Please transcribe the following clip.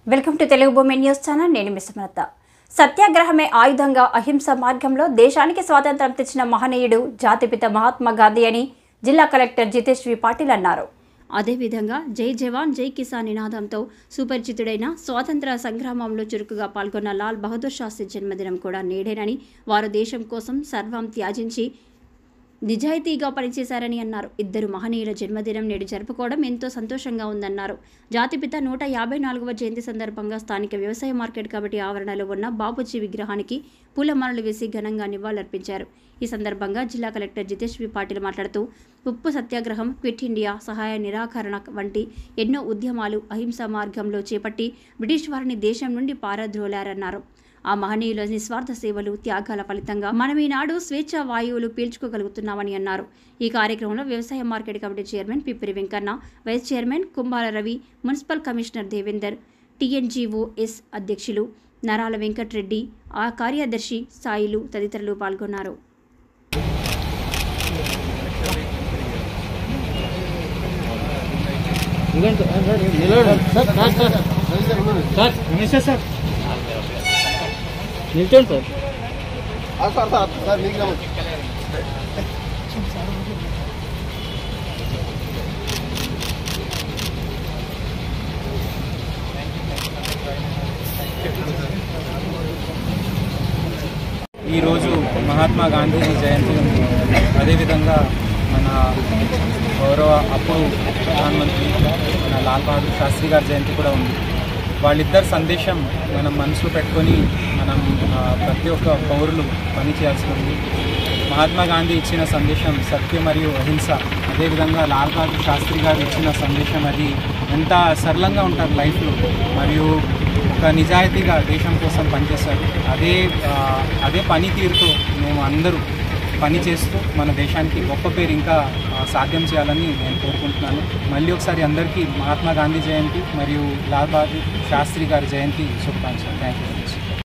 welcome to Telugu భూమి news channel నేను మిస్మలత సత్యాగ్రహమే ఆయుధంగా అహింస మార్గంలో దేశానికి స్వాతంత్రం తెచ్చిన మహనీయుడు జాతిపిత మహాత్మా గాంధీ అని జిల్లా కలెక్టర్ జితేష్ వి పాటిల్ అన్నారు అదేవిధంగా జై జవాన్ జై కిసాన్ నినాదంతో సుపరిచితుడైన స్వాతంత్ర సంగ్రామంలో చురుకుగా పాల్గొన్న లాల్ బహదూర్ శాస్త్రి జన్మదినం కూడా నేడేనని వారు దేశం కోసం సర్వం త్యాజించి నిజాయితీగా పనిచేశారని అన్నారు ఇద్దరు మహనీయుల జన్మదినం నేడు జరుపుకోవడం ఎంతో సంతోషంగా ఉందన్నారు జాతిపిత నూట యాభై నాలుగవ జయంతి సందర్భంగా స్థానిక వ్యవసాయ మార్కెట్ కమిటీ ఆవరణలో ఉన్న బాబుజీ విగ్రహానికి పూలమాలలు వేసి ఘనంగా నివాళులర్పించారు ఈ సందర్భంగా జిల్లా కలెక్టర్ జితేష్ వి పాటిల్ మాట్లాడుతూ ఉప్పు సత్యాగ్రహం క్విట్ ఇండియా సహాయ నిరాకరణ వంటి ఎన్నో ఉద్యమాలు అహింసా మార్గంలో చేపట్టి బ్రిటిష్ వారిని దేశం నుండి పారద్రోలారన్నారు ఆ మహనీయుల నిస్వార్థ సేవలు త్యాగాల ఫలితంగా మనం ఈనాడు స్వేచ్ఛ వాయువులు పీల్చుకోగలుగుతున్నామని అన్నారు ఈ కార్యక్రమంలో వ్యవసాయ market committee chairman Pippiri Venkanna vice chairman Kumbhala Ravi municipal commissioner Devender TNGOs అధ్యక్షులు నరాల వెంకట్రెడ్డి ఆ కార్యదర్శి సాయిలు తదితరులు పాల్గొన్నారు సార్ నమస్తే సార్ నిల్చోండి సార్ సార్ సార్ సార్ మీకు నమస్తే ఈరోజు మహాత్మా గాంధీ జయంతి ఉంది అదేవిధంగా మన గౌరవ అప్పుడు ప్రధానమంత్రి మన లాల్ బహదూర్ శాస్త్రి గారి జయంతి కూడా ఉంది వాళ్ళిద్దరి సందేశం మనం మనసులో పెట్టుకొని మనం ఆ, ప్రతి ఒక్క పౌరులు పని చేయాల్సి ఉంది మహాత్మా గాంధీ ఇచ్చిన సందేశం సత్యం మరియు అహింస అదేవిధంగా లాల్ బహదూర్ శాస్త్రి గారు ఇచ్చిన సందేశం అది ఎంత సరళంగా ఉంటారు లైఫ్లో మరియు ఒక నిజాయితీగా దేశం కోసం పనిచేస్తారు అదే ఆ, అదే పనితీరుతో మేము అందరూ పని చేస్తూ మన దేశానికి గొప్ప పేరు ఇంకా ఆ, సాధ్యం చేయాలని నేను కోరుకుంటున్నాను మళ్ళీ ఒకసారి అందరికీ మహాత్మా గాంధీ జయంతి మరియు లాల్ బహదూర్ శాస్త్రి గారి జయంతి శుభాకాంక్షలు థ్యాంక్ యూ